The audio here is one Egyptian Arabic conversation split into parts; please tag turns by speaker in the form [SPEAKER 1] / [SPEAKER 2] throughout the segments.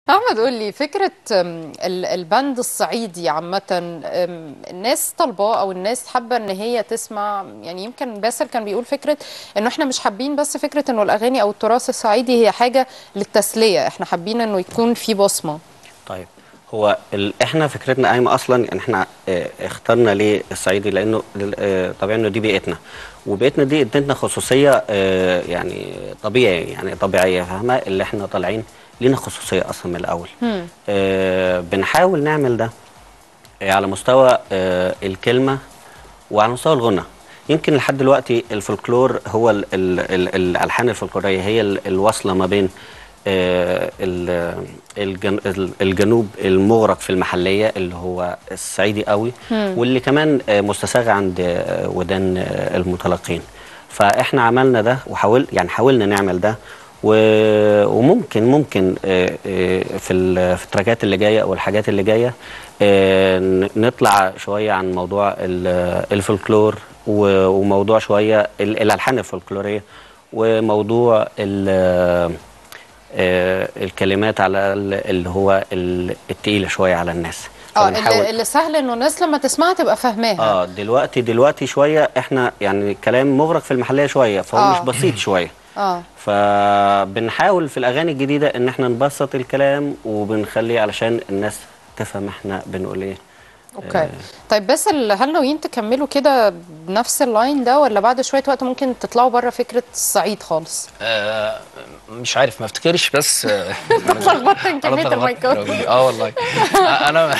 [SPEAKER 1] احمد قول لي فكره أم، ال- البند الصعيدي عامه أم، الناس طالباه او الناس حابه ان هي تسمع يعني يمكن باسل كان بيقول فكره انه احنا مش حابين بس فكره انه الاغاني او التراث الصعيدي هي حاجه للتسليه احنا حابين انه يكون في بصمه
[SPEAKER 2] طيب هو ال... احنا فكرتنا قايمه اصلا ان احنا اه اخترنا ليه الصعيدي لانه لل- اه طبيعي انه دي بيئتنا وبيئتنا دي ادتنا خصوصيه اه يعني طبيعي يعني طبيعيه فاهمه اللي احنا طالعين لينا خصوصيه اصلا من الاول اه بنحاول نعمل ده اه على مستوى اه الكلمه وعلى مستوى الغنى يمكن لحد دلوقتي الفولكلور هو ال ال ال الالحان الفولكلوريه هي ال الواصله ما بين آه، ال- الجن ال- الجنوب المغرق في المحليه اللي هو الصعيدي قوي واللي كمان آه، مستساغ عند آه، ودان آه، المتلقين فاحنا عملنا ده وحاول يعني حاولنا نعمل ده و- وممكن ممكن آه، آه، في ال- في التراكات اللي جايه او الحاجات اللي جايه آه، ن- نطلع شويه عن موضوع ال- الفولكلور و- وموضوع شويه ال- الالحان الفولكلوريه وموضوع ال- آه، الكلمات على ال- اللي هو ال- التقيله شويه على الناس
[SPEAKER 1] اه
[SPEAKER 2] فبنحاول-
[SPEAKER 1] اللي, اللي سهل انه الناس لما تسمعها تبقى فاهماها
[SPEAKER 2] اه دلوقتي دلوقتي شويه احنا يعني الكلام مغرق في المحليه شويه فهو
[SPEAKER 1] آه.
[SPEAKER 2] مش بسيط شويه
[SPEAKER 1] اه
[SPEAKER 2] فبنحاول في الاغاني الجديده ان احنا نبسط الكلام وبنخليه علشان الناس تفهم احنا بنقول ايه
[SPEAKER 1] اوكي طيب بس ال- هل ناويين تكملوا كده بنفس اللاين ده ولا بعد شويه وقت ممكن تطلعوا بره فكره الصعيد خالص
[SPEAKER 3] آه مش عارف ما افتكرش بس آه
[SPEAKER 1] اتلخبطت من
[SPEAKER 3] أنا
[SPEAKER 1] كميه
[SPEAKER 3] اتلخبطت
[SPEAKER 1] المايكات
[SPEAKER 3] رغم- اه والله آه، انا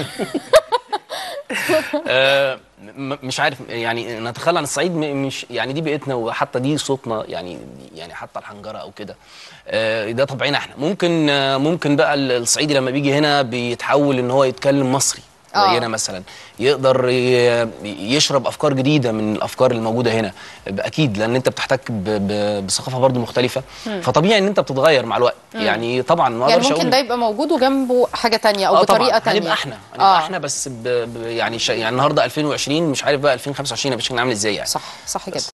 [SPEAKER 3] آه م- مش عارف يعني نتخلى عن الصعيد م- مش يعني دي بيئتنا وحتى دي صوتنا يعني يعني حتى الحنجره او كده آه ده طبعنا احنا ممكن آه ممكن بقى ال- الصعيدي لما بيجي هنا بيتحول ان هو يتكلم مصري
[SPEAKER 1] آه.
[SPEAKER 3] زينا مثلا يقدر ي- يشرب افكار جديده من الافكار اللي موجوده هنا اكيد لان انت بتحتك ب- ب- بثقافه برضو مختلفه فطبيعي ان انت بتتغير مع الوقت يعني طبعا ما
[SPEAKER 1] يعني
[SPEAKER 3] اقدرش
[SPEAKER 1] ممكن
[SPEAKER 3] اقول
[SPEAKER 1] ده يبقى موجود وجنبه حاجه تانية او
[SPEAKER 3] آه
[SPEAKER 1] بطريقه
[SPEAKER 3] طبعا
[SPEAKER 1] تانية
[SPEAKER 3] هنبقى احنا هنبقى
[SPEAKER 1] آه.
[SPEAKER 3] احنا بس ب... ب... يعني ش... يعني النهارده 2020 مش عارف بقى 2025 هيبقى شكلنا عامل ازاي يعني
[SPEAKER 1] صح صح كده